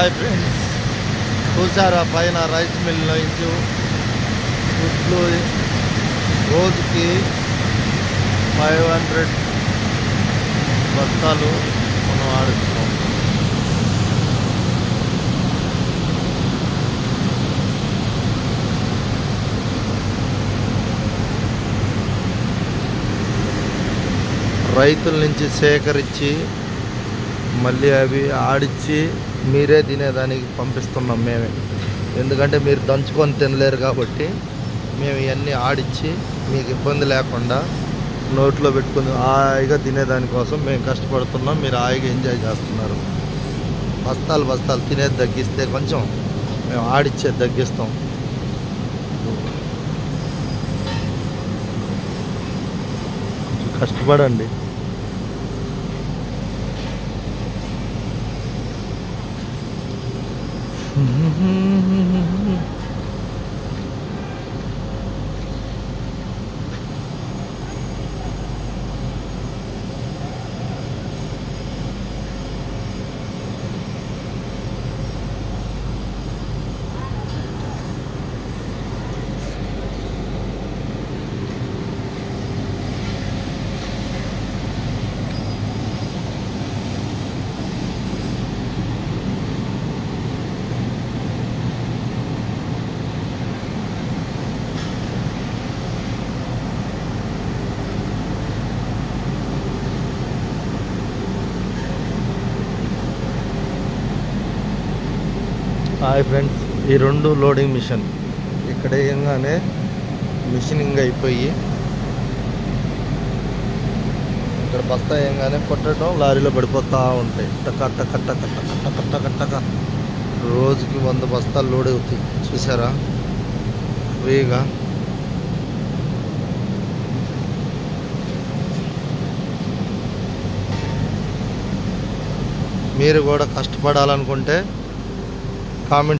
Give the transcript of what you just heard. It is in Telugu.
హాయ్ ఫ్రెండ్స్ చూసారా పైన రైస్ మిల్ నుంచి గుడ్లు రోజుకి ఫైవ్ హండ్రెడ్ బస్తాలు మనం ఆడుతున్నాం రైతుల నుంచి సేకరించి మళ్ళీ అవి ఆడిచ్చి మీరే తినేదానికి పంపిస్తున్నాం మేమే ఎందుకంటే మీరు దంచుకొని తినలేరు కాబట్టి మేము ఇవన్నీ ఆడిచ్చి మీకు ఇబ్బంది లేకుండా నోట్లో పెట్టుకుని హాయిగా తినేదానికోసం మేము కష్టపడుతున్నాం మీరు హాయిగా ఎంజాయ్ చేస్తున్నారు బస్తాలు బస్తాలు తినేది తగ్గిస్తే కొంచెం మేము ఆడిచ్చేది తగ్గిస్తాం కొంచెం కష్టపడండి హాయ్ ఫ్రెండ్స్ ఈ రెండు లోడింగ్ మిషన్ ఇక్కడ వేయంగానే మిషనింగ్ అయిపోయి ఇక్కడ బస్తా వేయంగానే కొట్టడం లారీలో పడిపోతూ ఉంటాయి టక టక టక టక టక టక టక రోజుకి వంద బస్తాలు లోడ్ అవుతాయి చూసారా ఫ్రీగా మీరు కూడా కష్టపడాలనుకుంటే కామెంట్